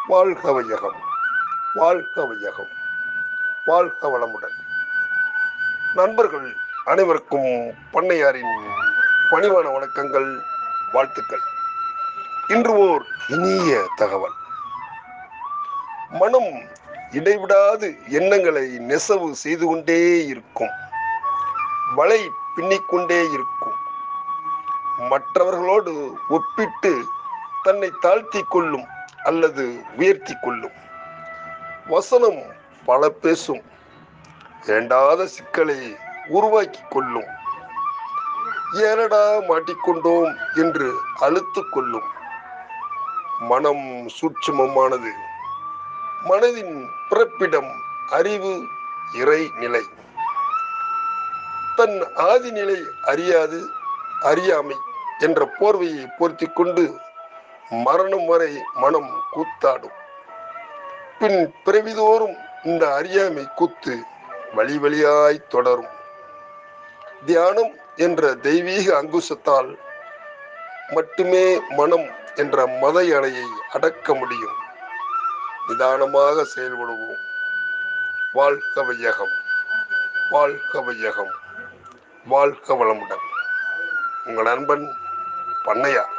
வாழ்க வையகம் வாழ்க வையகம் வாழ்க வளமுடன் நண்பர்கள் அனைவருக்கும் பண்ணையாரின் பணிவான வணக்கங்கள் வாழ்த்துக்கள் இன்று ஓர் இனிய தகவல் மனம் இடைவிடாது எண்ணங்களை நெசவு செய்து கொண்டே இருக்கும் வலை பின்னிக்கொண்டே இருக்கும் மற்றவர்களோடு ஒப்பிட்டு தன்னை தாழ்த்தி கொள்ளும் அல்லது உயர்த்தி கொள்ளும் வசனம் பல பேசும் வேண்டாத சிக்கலை உருவாக்கி கொள்ளும் ஏனடா மாட்டிக்கொண்டோம் என்று அழுத்து கொள்ளும் மனம் சூட்சுமமானது மனதின் பிறப்பிடம் அறிவு இறை நிலை தன் ஆதிநிலை அறியாது அறியாமை என்ற போர்வையை போர்த்தி கொண்டு மரணம் வரை மனம் கூத்தாடும் பின் பிறவிதோறும் இந்த அறியாமை கூத்து வழி வழியாய் தொடரும் தியானம் என்ற தெய்வீக அங்குசத்தால் மட்டுமே மனம் என்ற மத அலையை அடக்க முடியும் நிதானமாக செயல்படுவோம் வாழ்க வையகம் வாழ்க வையகம் வாழ்க வளமுடன் உங்கள் நண்பன் பண்ணையா